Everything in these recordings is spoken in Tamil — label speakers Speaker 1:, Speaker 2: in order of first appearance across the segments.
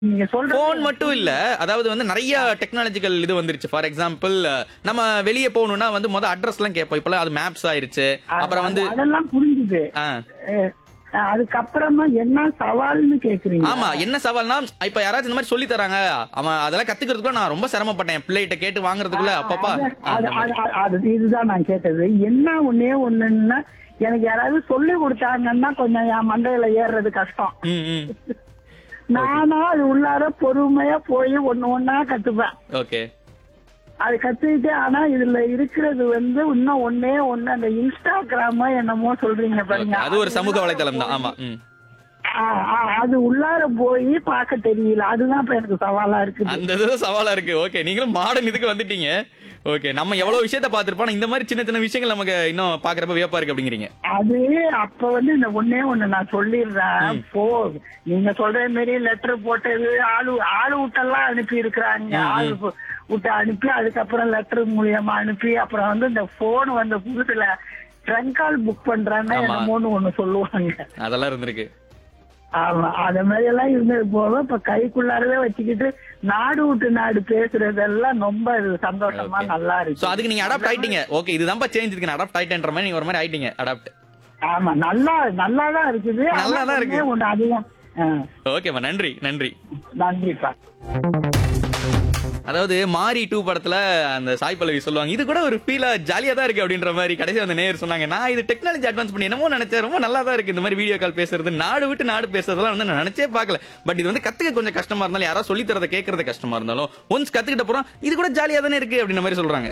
Speaker 1: நீங்க சொல்ற
Speaker 2: போன் மட்டும் இல்ல அதாவது வந்து நிறைய டெக்னாலஜிக்கல் இது வந்துருச்சு ஃபார் எக்ஸாம்பிள் நம்ம வெளியே போகணும்னா வந்து முத அட்ரஸ் எல்லாம் கேட்போம் இப்பெல்லாம் அது மேப்ஸ் ஆயிருச்சு அப்புறம் வந்து
Speaker 1: அதெல்லாம் புரிஞ்சுது
Speaker 2: ஆ.
Speaker 1: அஹ், அதுக்கப்புறமா என்ன சவால்னு கேக்குறீங்க
Speaker 2: ஆமா என்ன சவால்னா இப்ப யாராச்சும் இந்த மாதிரி சொல்லி தராங்க அவன் அதெல்லாம் கத்துக்கிறதுக்குள்ள நான் ரொம்ப சிரமப்பட்டேன் என் பிள்ளைகிட்ட கேட்டு வாங்குறதுக்குள்ள அப்பப்பா
Speaker 1: அது- அது- அது- அது- அது இதுதான் நான் கேட்டது என்ன ஒண்ணே ஒண்ணுன்னா எனக்கு யாராவது சொல்லி கொடுத்தாங்கன்னா கொஞ்சம் என் மண்டையில ஏறுறது கஷ்டம்
Speaker 2: ம் ம்
Speaker 1: நானா அது உள்ளார பொறுமையா போய் ஒண்ணு ஒண்ணா கத்துப்பேன்
Speaker 2: ஓகே
Speaker 1: அது கத்துக்கிட்டு ஆனா இதுல இருக்கிறது வந்து இன்னும் ஒண்ணே ஒண்ணு அந்த இன்ஸ்டாகிராம என்னமோ சொல்றீங்க பாருங்க
Speaker 2: அது ஒரு சமூக வலைத்தளம் தான் ஆமா ம்
Speaker 1: ஆ, ஆ, அது உள்ளார போய் பார்க்க தெரியல அதுதான் இப்ப எனக்கு சவாலா இருக்குது
Speaker 2: அந்த இது சவாலா இருக்கு ஓகே நீங்களும் மாடர்ன் இதுக்கு வந்துட்டீங்க ஓகே நம்ம எவ்வளவு விஷயத்த பாத்துருப்போம் இந்த மாதிரி சின்ன சின்ன விஷயங்கள் நமக்கு இன்னும் பாக்குறப்ப வியப்பா இருக்கு அப்படிங்கிறீங்க
Speaker 1: அது அப்ப வந்து இந்த ஒண்ணே ஒண்ணு நான் சொல்லிடுறேன் போ நீங்க சொல்ற மாதிரி லெட்டர் போட்டது ஆளு ஆளு விட்டெல்லாம் அனுப்பி இருக்கிறாங்க ஆளு வு- விட்டு அனுப்பி அதுக்கப்புறம் லெட்டர் மூலியமா அனுப்பி அப்புறம் வந்து இந்த போன் வந்த புதுசுல ட்ரங்க் கால் புக் பண்றாங்கன்னா
Speaker 2: ஆமா.
Speaker 1: என்னமோன்னு ஒண்ணு சொல்லுவாங்க
Speaker 2: அதெல்லாம் இருந்திருக்கு
Speaker 1: ஆமா அத மாதிரி எல்லாம் இருந்தது போக இப்ப கைக்குள்ளாரவே வச்சுக்கிட்டு நாடு விட்டு நாடு பேசுறதெல்லாம் ரொம்ப இது சந்தோஷமா
Speaker 2: Okay.
Speaker 1: நல்லா
Speaker 2: சோ
Speaker 1: இருக்கு
Speaker 2: அதுக்கு நீங்க அடாப்ட் ஆயிட்டீங்க ஓகே இதுதான்ப்பா சேஞ்ச் இருக்கு நான் அடாப்ட் ஆயிட்டேன்ற மாதிரி நீங்க ஒரு மாதிரி ஆயிட்டீங்க அடாப்ட்
Speaker 1: ஆமா நல்லா நல்லாதான் இருக்குது ஆனா
Speaker 2: நல்லாதான் இருக்கு.
Speaker 1: ஒண்ணே ஒண்ணு அதிகம் ஆ,
Speaker 2: ஓகேம்மா நன்றி நன்றி
Speaker 1: நன்றிப்பா
Speaker 2: அதாவது மாரி டூ படத்துல அந்த சாய் பல்லவி சொல்லுவாங்க இது கூட ஒரு ஃபீலா ஜாலியா தான் இருக்கு அப்படின்ற மாதிரி கடைசி அந்த நேயர் சொன்னாங்க நான் இது டெக்னாலஜி அட்வான்ஸ் பண்ணி என்னமோ நினைச்சேன் ரொம்ப நல்லா தான் இருக்கு இந்த மாதிரி வீடியோ கால் பேசுறது நாடு விட்டு நாடு பேசுறதெல்லாம் வந்து நான் நினைச்சே பார்க்கல பட் இது வந்து கத்துக்க கொஞ்சம் கஷ்டமா இருந்தாலும் யாராவது சொல்லி தரத கேட்கறது கஷ்டமா இருந்தாலும் ஒன்ஸ் கத்துக்கிட்ட அப்புறம் இது கூட ஜாலியா தானே இருக்கு அப்படின்ற மாதிரி சொல்றாங்க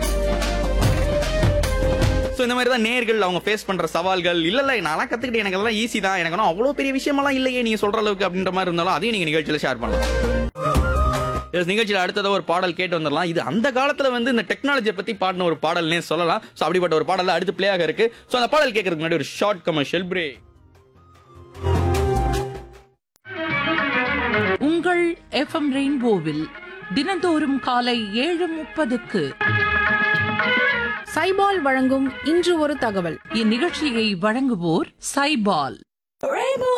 Speaker 2: சோ இந்த மாதிரி தான் நேர்கள் அவங்க ஃபேஸ் பண்ற சவால்கள் இல்ல இல்ல நான் கத்துக்கிட்டு எனக்கு அதெல்லாம் ஈஸி தான் எனக்கு ஒன்றும் அவ்வளவு பெரிய விஷயமெல்லாம் இல்லையே நீங்க சொல்ற அளவுக்கு அப்படின்ற மாதிரி இருந்தாலும் அதையும் நீங்க நிகழ்ச்சியில ஷேர் பண்ணலாம் Yes, நிகழ்ச்சியில் அடுத்ததா ஒரு பாடல் கேட்டு வந்துடலாம் இது அந்த காலத்துல வந்து இந்த டெக்னாலஜியை பத்தி பாடின ஒரு பாடல்னே சொல்லலாம் சோ அப்படிப்பட்ட ஒரு பாடல் அடுத்து பிளே ஆக இருக்கு சோ அந்த பாடல் கேட்கறதுக்கு முன்னாடி ஒரு ஷார்ட் கமர்ஷியல் பிரேக்
Speaker 3: உங்கள் எஃப்எம் ரெயின்போவில் தினந்தோறும் காலை ஏழு முப்பதுக்கு
Speaker 4: சைபால் வழங்கும் இன்று ஒரு தகவல்
Speaker 3: இந்நிகழ்ச்சியை வழங்குவோர் சைபால்
Speaker 5: Rainbow